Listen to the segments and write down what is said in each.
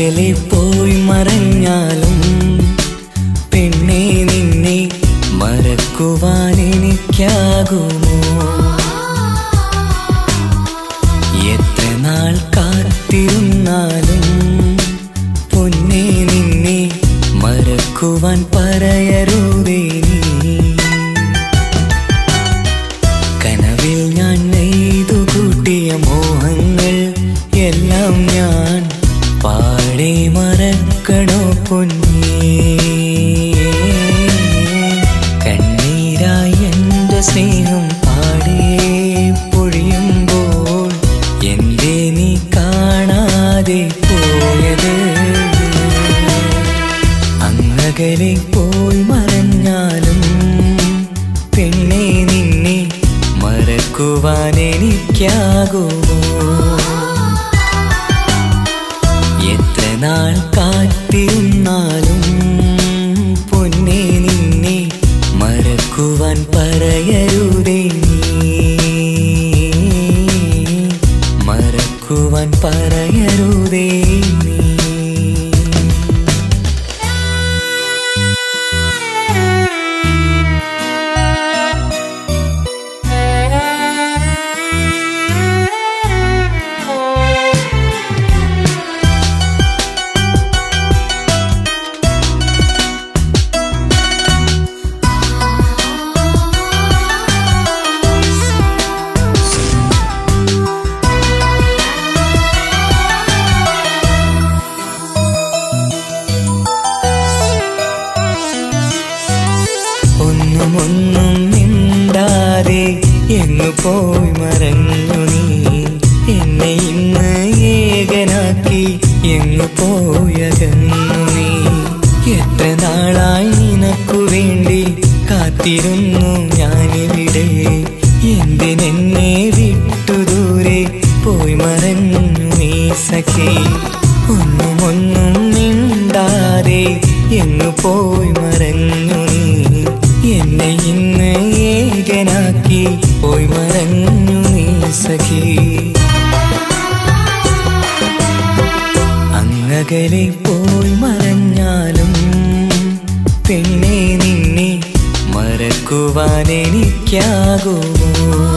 അകലെ പോയി മറഞ്ഞാലും പെണ്ണെ നിന്നെ മറക്കുവാൻ എനിക്കാകുമോ എത്ര നാൾ കാത്തിരുന്നാലും പൊന്നെ നിന്നെ മറക്കുവാൻ പറയരുതേ നീ കനവിൽ ഞാൻ നെയ്തു കൂട്ടിയ മോഹങ്ങൾ എല്ലാം ഞാൻ പാടെ മറക്കണോ പൊന്നേ കണ്ണീരായി എൻ്റെ സ്നേഹം പാടെ പൊഴിയുമ്പോൾ എന്തേ നീ കാണാതെ പോയത് അങ്ങകലെ പോയി മറഞ്ഞാലും പെണ്ണെ നിന്നെ മറക്കുവാൻ എനിക്കാകുമോ എത്ര നാൾ കാത്തിരുന്നാലും പൊന്നെ നിന്നെ മറക്കുവാൻ പറയരുതേ നീ മറക്കുവാൻ പറയരുതേ നീ ഒന്നും ഒന്നും മിണ്ടാതെ എങ്ങു പോയി മറഞ്ഞു നീ എന്നെ ഇന്ന് ഏകനാക്കി എങ്ങു പോയകന്നു നീ എത്ര നാളായി നിനക്കു വേണ്ടി കാത്തിരുന്നു ഞാനിവിടെ എന്തിനെന്നെ വിട്ടു ദൂരെ പോയി മറഞ്ഞു നീ സഖി ഒന്നും ഒന്നും മിണ്ടാതെ എങ്ങു പോയി മറഞ്ഞു നീ എന്നെ ഇന്ന് ഏകനാക്കി പോയി മറഞ്ഞു നീ സഖി അങ്ങകലെ പോയി മറഞ്ഞാലും പെണ്ണെ നിന്നെ മറക്കുവാൻ എനിക്കാകുമോ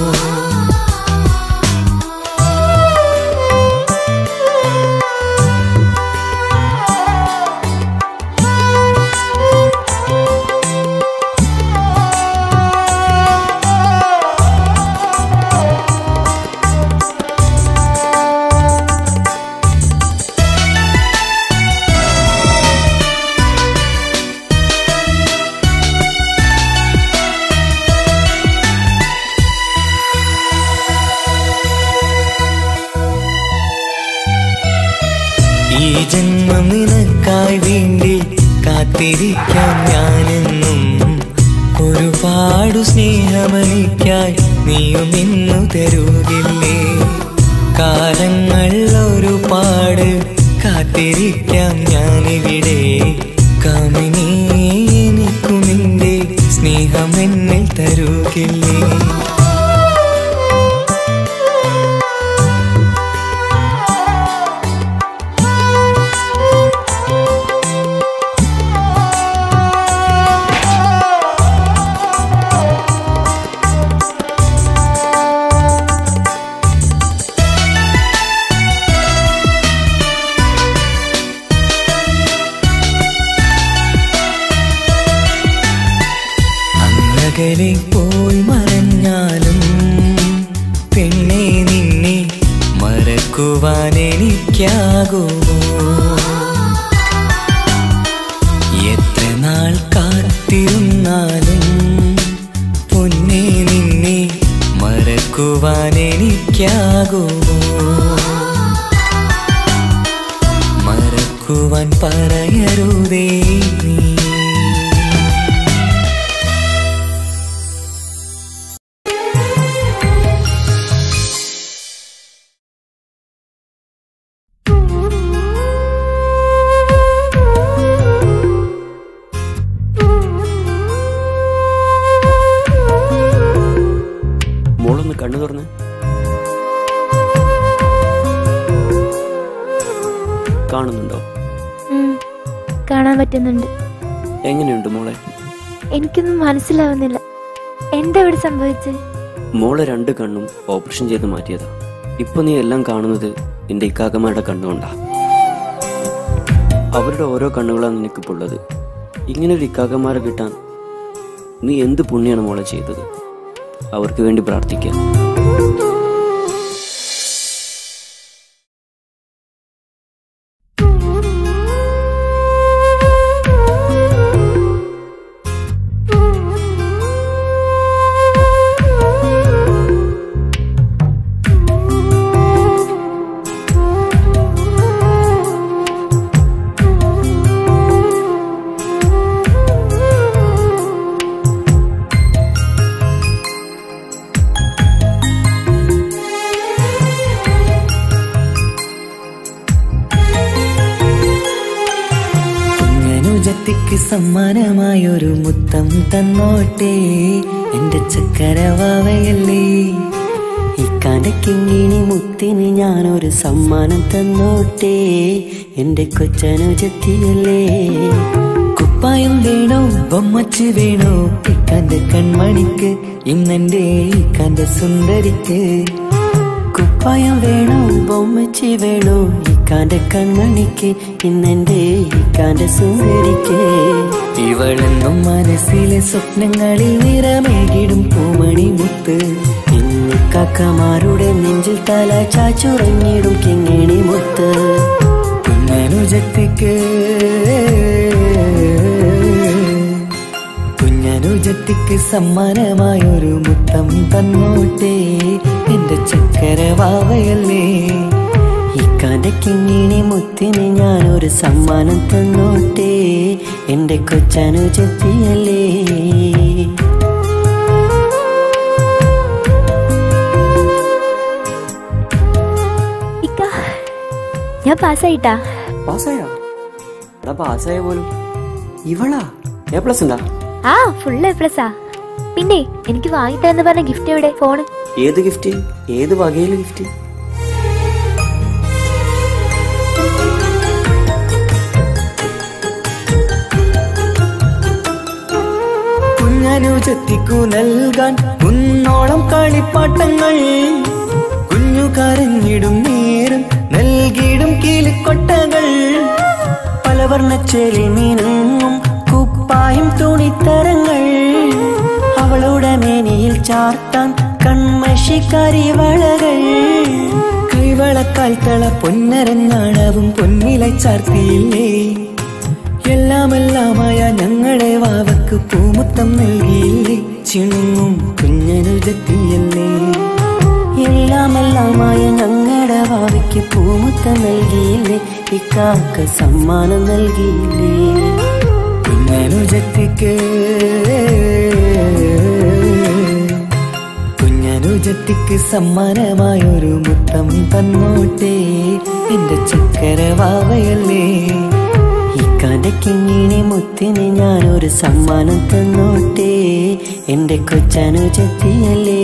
ഈ ജന്മം നിനക്കായി വേണ്ടി കാത്തിരിക്കാം ഞാനെന്നും ഒരുപാടു സ്നേഹമനിക്കായി നീയും ഇന്നു തരുകില്ലേ കാലങ്ങൾ ഒരുപാട് കാത്തിരിക്കാം ഞാനിവിടെ കാമിനി എനിക്കു നിന്റെ സ്നേഹം എന്നിൽ തരുകില്ലേ അങ്ങകലെ പോയി മറഞ്ഞാലും പെണ്ണെ നിന്നെ മറക്കുവാൻ എനിക്കാകുമോ എത്ര നാൾ കാത്തിരുന്നാലും പൊന്നെ നിന്നെ മറക്കുവാൻ എനിക്കാകുമോ മറക്കുവാൻ പറയരുതേ നീ മോളൊന്ന് കണ്ണു തുറന്ന് കാണുന്നുണ്ടോ ഉം, കാണാൻ പറ്റുന്നുണ്ട് എങ്ങനെയുണ്ട് മോളെ എനിക്കൊന്നും മനസ്സിലാവുന്നില്ല എന്താ ഇവിടെ സംഭവിച്ചത് മോളെ രണ്ട് കണ്ണും ഓപ്പറേഷൻ ചെയ്ത് മാറ്റിയതാ ഇപ്പൊ നീ എല്ലാം കാണുന്നത് നിന്റെ ഇക്കാക്കമാരുടെ കണ്ണുകൊണ്ടാ അവരുടെ ഓരോ കണ്ണുകളാണ് നിനക്കിപ്പോൾ ഉള്ളത് ഇങ്ങനെ ഒരു ഇക്കാക്കന്മാരെ കിട്ടാൻ നീ എന്ത് പുണ്യാണ് മോളെ ചെയ്തത് അവർക്ക് വേണ്ടി പ്രാർത്ഥിക്കാം കുഞ്ഞനുജത്തിക്ക് സമ്മാനമായൊരു മുത്തം തന്നോട്ടെ എന്റെ ചക്കരവാവയല്ലേ ഇക്കാന്റെ കിങ്ങിണി മുത്തിന് ഞാനൊരു സമ്മാനം തന്നോട്ടെ എന്റെ കൊച്ചനുജത്തിയല്ലേ കുപ്പായം വേണോ ബൊമ്മച്ച് വേണോ ഇക്കാന്റെ കൺമണിക്ക് ഇന്നെന്റെ ഇക്കാന്റെ സുന്ദരിക്ക് കുപ്പായം വേണോ ബൊമ്മച്ചി വേണോ ഇക്കാന്റെ കൺമണിക്ക് ഇന്നെന്റെ ഇക്കാന്റെ സുന്ദരിക്ക് ഇവളെന്നും മനസ്സിലെ സ്വപ്നങ്ങളിൽ നിറമേകിടും പൂമണി മുത്ത് ഇന്ന് കാക്കമാരുടെ നെഞ്ചിൽ തല ചാച്ചുറങ്ങിടും കിങ്ങിണി മുത്ത് കുഞ്ഞനുജത്തിക്ക് കുഞ്ഞനുജത്തിക്ക് സമ്മാനമായൊരു മുത്തം തന്നോട്ടെ എന്റെ ചക്കരവാവയല്ലേ ഇക്കാന്റെ കിങ്ങിണി മുത്തിന് ഞാനൊരു സമ്മാനം തന്നോട്ടെ എന്റെ കൊച്ചനുജത്തിയല്ലേ ഇക്ക ഞാൻ പാസ്സായിട്ടാ പാസ്സായോ എടാ പാസ്സായ പോലും ഇവളാ എ പ്ലസ് ഉണ്ടാ ആ ഫുൾ എ പ്ലസാ പിന്നെ എനിക്ക് വാങ്ങിത്തരാന്ന് പറഞ്ഞ ഗിഫ്റ്റ് എവിടെ ഫോണ് ഏത് ഗിഫ്റ്റ് ഏത് വകയിലെ ഗിഫ്റ്റ് കുഞ്ഞനുജത്തിക്കു നൽകാൻ കുന്നോളം കളിപ്പാട്ടങ്ങൾ കുഞ്ഞു കരഞ്ഞിടും നേരം നൽകിയിടും കീലിക്കൊട്ടകൾ പലവർണ്ണച്ചേലിൽ മീനുങ്ങും കുപ്പായും തുണിത്തരങ്ങൾ അവളുടെ മേനിയിൽ ചാർത്താൻ കൺമഷി കരിവളകൾ കൈവളക്കാൽ തള പൊന്നരഞ്ഞാണവും പൊന്നില ചാർത്തിയില്ലേ എല്ലാമെല്ലാമായ ഞങ്ങളുടെ വാവക്ക് പൂമുത്തം നൽകിയില്ലേ ചിണുങ്ങും കുഞ്ഞനുജത്തിയല്ലേ എല്ലാമെല്ലാമായ ഞങ്ങളുടെ വാവയ്ക്ക് പൂമുത്തം നൽകിയില്ലേ ഇക്കാക്ക സമ്മാനം നൽകിയില്ലേ കുഞ്ഞനുജത്തിക്ക് കുഞ്ഞനുജത്തിക്ക് സമ്മാനമായൊരു മുത്തം തന്നോട്ടെ എന്റെ ചക്കരവാവയല്ലേ ഇക്കാന്റെ കിങ്ങിണി മുത്തിന് ഞാനൊരു സമ്മാനം തന്നോട്ടെ എന്റെ കൊച്ചനുജത്തിയല്ലേ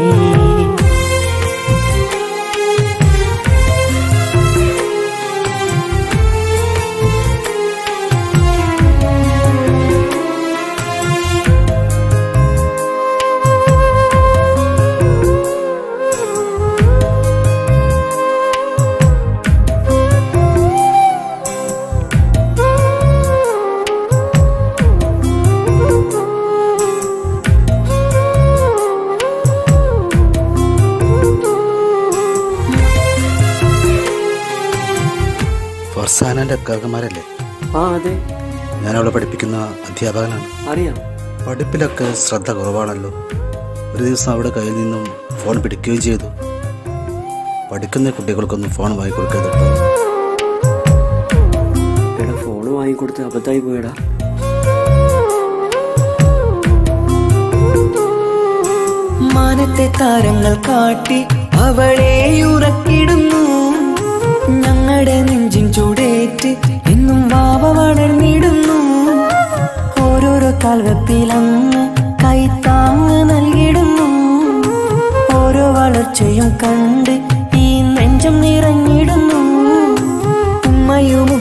ഫർസാനന്റെ അക്കാക്കന്മാരല്ലേ ആ അതെ ഞാൻ അവളെ പഠിപ്പിക്കുന്ന അധ്യാപകനാണ് അറിയാം പഠിപ്പിലൊക്കെ ശ്രദ്ധ കുറവാണല്ലോ ഒരു ദിവസം അവിടെ കയ്യിൽ നിന്നും ഫോൺ പിടിക്കുകയും ചെയ്തു പഠിക്കുന്ന കുട്ടികൾക്കൊന്നും ഫോൺ വാങ്ങിക്കൊടുക്കരുത് കേട്ടോ എടാ ഫോണ് വാങ്ങിക്കൊടുത്ത് അബദ്ധമായി പോയടാ മാനത്തെ താരങ്ങൾ കാട്ടി അവളെ ഉറക്കിടുന്നു ഞങ്ങളുടെ നെഞ്ചിൻ ചൂടേറ്റ് എന്നും വാവ വളർന്നിടുന്നു ഓരോരോ കാൽവെപ്പിലങ്ങ് കൈത്താങ്ങ് നൽകിടുന്നു ഓരോ വളർച്ചയും കണ്ട് ഈ നെഞ്ചം നിറഞ്ഞിടുന്നു ഉമ്മയും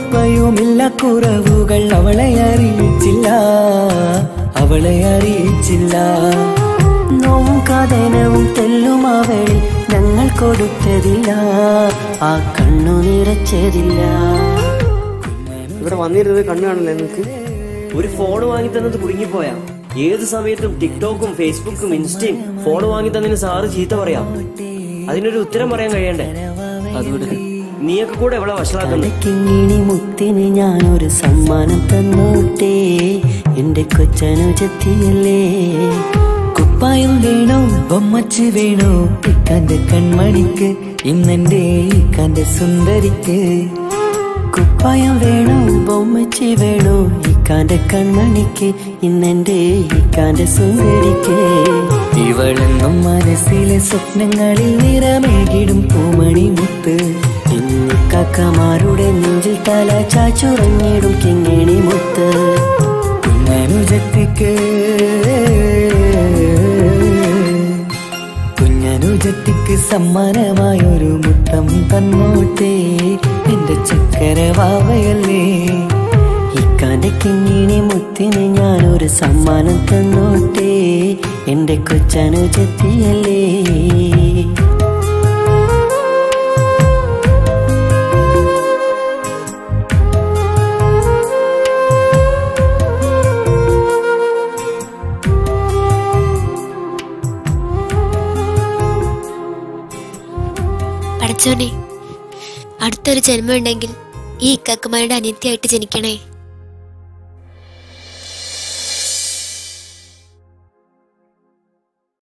അവളെ അറിയിച്ചില്ല നോവും കഥനവും തെല്ലും അവളിൽ ഞങ്ങൾ കൊടുത്തതില്ല ആ കണ്ണു നിറച്ചതില്ല ഇവിടെ വന്നിരുന്നത് കണ്ണു കാണില്ല നിനക്ക് ഒരു ഫോൺ വാങ്ങി തന്നത് കുടുങ്ങിപ്പോയാ ഏത് സമയത്തും ടിക്ടോക്കും ഫേസ്ബുക്കും ഇൻസ്റ്റയും ഫോൺ വാങ്ങി തന്നതിന് സാറ് ചീത്ത പറയാം അതിനൊരു ഉത്തരം പറയാൻ കഴിയണ്ടേ അതുകൊണ്ട് നീയൊക്കെ കൂടെ എവിടെ വഷളാക്കുന്നു കിങ്ങിണി മുത്തിന് ഞാനൊരു സമ്മാനം തന്നോട്ടെ എന്റെ കൊച്ചനുജത്തിയല്ലേ കുപ്പായം വേണോ ബൊമ്മച്ച് വേണോ ഇക്കാന്റെ കൺമണിക്ക് ഇന്നെന്റെ ഇക്കാന്റെ സുന്ദരിക്ക് കുപ്പായം വേണോ ബൊമ്മച്ചി വേണോ ഇക്കാന്റെ കൺമണിക്ക് ഇന്നെന്റെ ഇക്കാന്റെ സുന്ദരിക്ക് ഇവളെന്നും മനസ്സിലെ സ്വപ്നങ്ങളിൽ നിറമേകിടും പൂമണി മുത്ത് ഇന്നിക്കാക്കമാരുടെ നെഞ്ചിൽ തല ചാച്ചുറങ്ങിടും കിങ്ങിണി മുത്ത് കുഞ്ഞനുജത്തിക്ക് കുഞ്ഞനുജത്തിക്ക് സമ്മാനമായൊരു മുത്തം തന്നോട്ടെ എന്റെ ചക്കര വാവയല്ലേ ഇക്കാന്റെ കിങ്ങിണി മുത്തിന് ഞാനൊരു സമ്മാനം തന്നോട്ടെ എന്റെ കൊച്ചനുജത്തിയല്ലേ പഠിച്ചോനെ അടുത്തൊരു ജന്മം ഉണ്ടെങ്കിൽ ഈ ഇക്കക്കുമാരുടെ അനിത്യമായിട്ട് ജനിക്കണേ